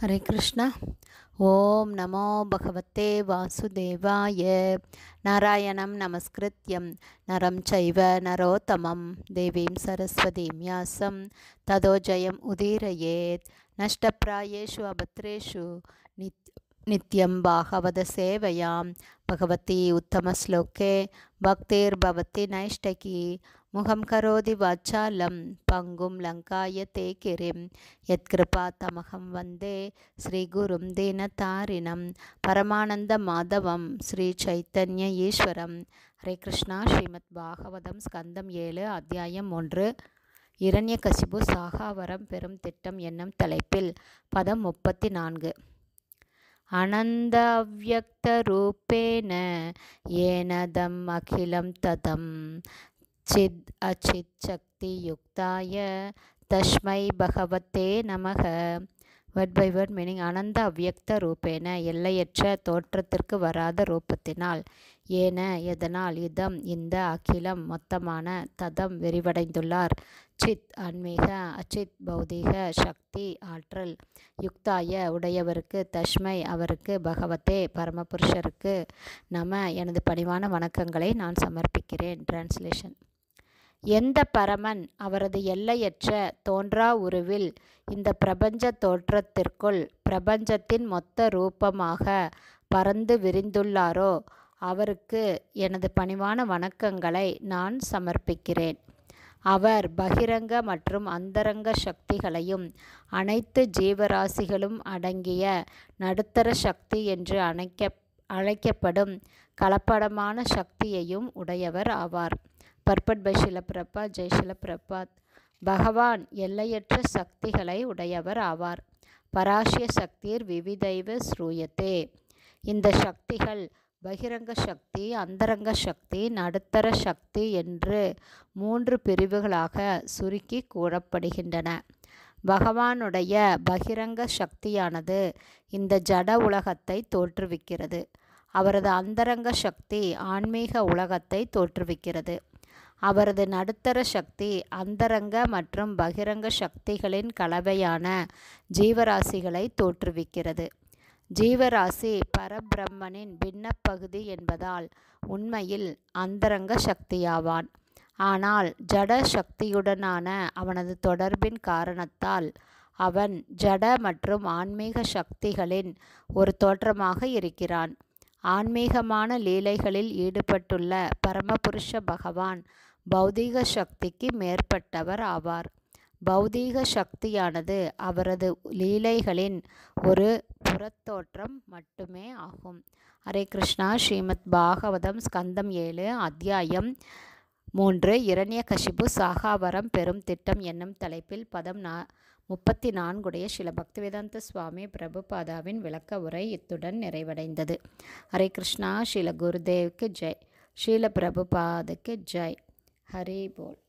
ஹரே கிருஷ்ணா ஓம் நமோ பகவத்தே வாசுதேவாய நாராயணம் நமஸ்கிருத்யம் நரம் சைவ நரோத்தமம் தேவீம் சரஸ்வதீம் யாசம் ததோ ஜெயம் உதீரயேத் நஷ்டப்பிராயேஷு அபத்ரேஷு நித் நித்யம் பாகவத சேவையாம் பகவதி உத்தமஸ்லோகே பக்திர்பவதி நைஷ்டகி முகம் கரோதி வாச்சாலம் பங்கும் லங்காய தே கிரிம் யத்கிருபா தமகம் வந்தே ஸ்ரீகுரும் தீனதாரிணம் பரமானந்த மாதவம் ஸ்ரீ சைத்தன்ய ஈஸ்வரம் ஹரே கிருஷ்ணா ஸ்ரீமத் பாகவதம் ஸ்கந்தம் ஏழு அத்தியாயம் ஒன்று இரண்யகசிபு சாகாவரம் பெரும் திட்டம் என்னும் தலைப்பில் பதம் முப்பத்தி நான்கு அனந்த அவ்வக்தரூபேன ஏனதம் அகிலம் ததம் சித் அச்சித் சக்தி யுக்தாய தஸ்மை பகவத்தே நமக வேர்ட் பை வேர்ட் மீனிங் அனந்த அவ்யக்த ரூபேன எல்லையற்ற தோற்றத்திற்கு வராத ரூபத்தினால் ஏன எதனால் இதம் இந்த அகிலம் மொத்தமான ததம் விரிவடைந்துள்ளார் சித் ஆன்மீக அச்சித் பௌதீக சக்தி ஆற்றல் யுக்தாய உடையவருக்கு தஷ்மை அவருக்கு பகவத்தே பரமபுருஷருக்கு நம எனது பணிவான வணக்கங்களை நான் சமர்ப்பிக்கிறேன் டிரான்ஸ்லேஷன் எந்த பரமன் அவரது எல்லையற்ற தோன்றா உருவில் இந்த பிரபஞ்ச தோற்றத்திற்குள் பிரபஞ்சத்தின் மொத்த ரூபமாக பறந்து விரிந்துள்ளாரோ அவருக்கு எனது பணிவான வணக்கங்களை நான் சமர்ப்பிக்கிறேன் அவர் பகிரங்க மற்றும் அந்தரங்க சக்திகளையும் அனைத்து ஜீவராசிகளும் அடங்கிய நடுத்தர சக்தி என்று அழைக்க அழைக்கப்படும் கலப்படமான சக்தியையும் உடையவர் ஆவார் பர்பட் பை ஷிலப்பிரபாத் ஜெய் ஷிலப்பிரபாத் பகவான் எல்லையற்ற சக்திகளை உடையவர் ஆவார் பராசிய சக்திர் விவிதைவ ஸ்ரூயத்தே இந்த சக்திகள் பகிரங்க சக்தி அந்தரங்க சக்தி நடுத்தர சக்தி என்று மூன்று பிரிவுகளாக சுருக்கி கூறப்படுகின்றன பகவானுடைய பகிரங்க சக்தியானது இந்த ஜட உலகத்தை தோற்றுவிக்கிறது அவரது அந்தரங்க சக்தி ஆன்மீக உலகத்தை தோற்றுவிக்கிறது அவரது நடுத்தர சக்தி அந்தரங்க மற்றும் பகிரங்க சக்திகளின் கலவையான ஜீவராசிகளை தோற்றுவிக்கிறது ஜீவராசி பரபிரம்மனின் பின்னப்பகுதி என்பதால் உண்மையில் அந்தரங்க சக்தியாவான் ஆனால் ஜட சக்தியுடனான அவனது தொடர்பின் காரணத்தால் அவன் ஜட மற்றும் ஆன்மீக சக்திகளின் ஒரு தோற்றமாக இருக்கிறான் ஆன்மீகமான லீலைகளில் ஈடுபட்டுள்ள பரமபுருஷ பகவான் பௌதீக சக்திக்கு மேற்பட்டவர் ஆவார் பௌதீக சக்தியானது அவரது லீலைகளின் ஒரு புறத்தோற்றம் மட்டுமே ஆகும் ஹரே கிருஷ்ணா ஸ்ரீமத் பாகவதம் ஸ்கந்தம் ஏழு அத்தியாயம் மூன்று இரண்ய கஷிபு சாகாவரம் பெரும் திட்டம் என்னும் தலைப்பில் பதம் நா முப்பத்தி நான்குடைய சில பக்திவேதாந்த சுவாமி பிரபுபாதாவின் விளக்க உரை இத்துடன் நிறைவடைந்தது ஹரே கிருஷ்ணா ஸ்ரீல குருதேவுக்கு ஜெய் ஸ்ரீல பிரபுபாதுக்கு ஜெய் ஹரி போல்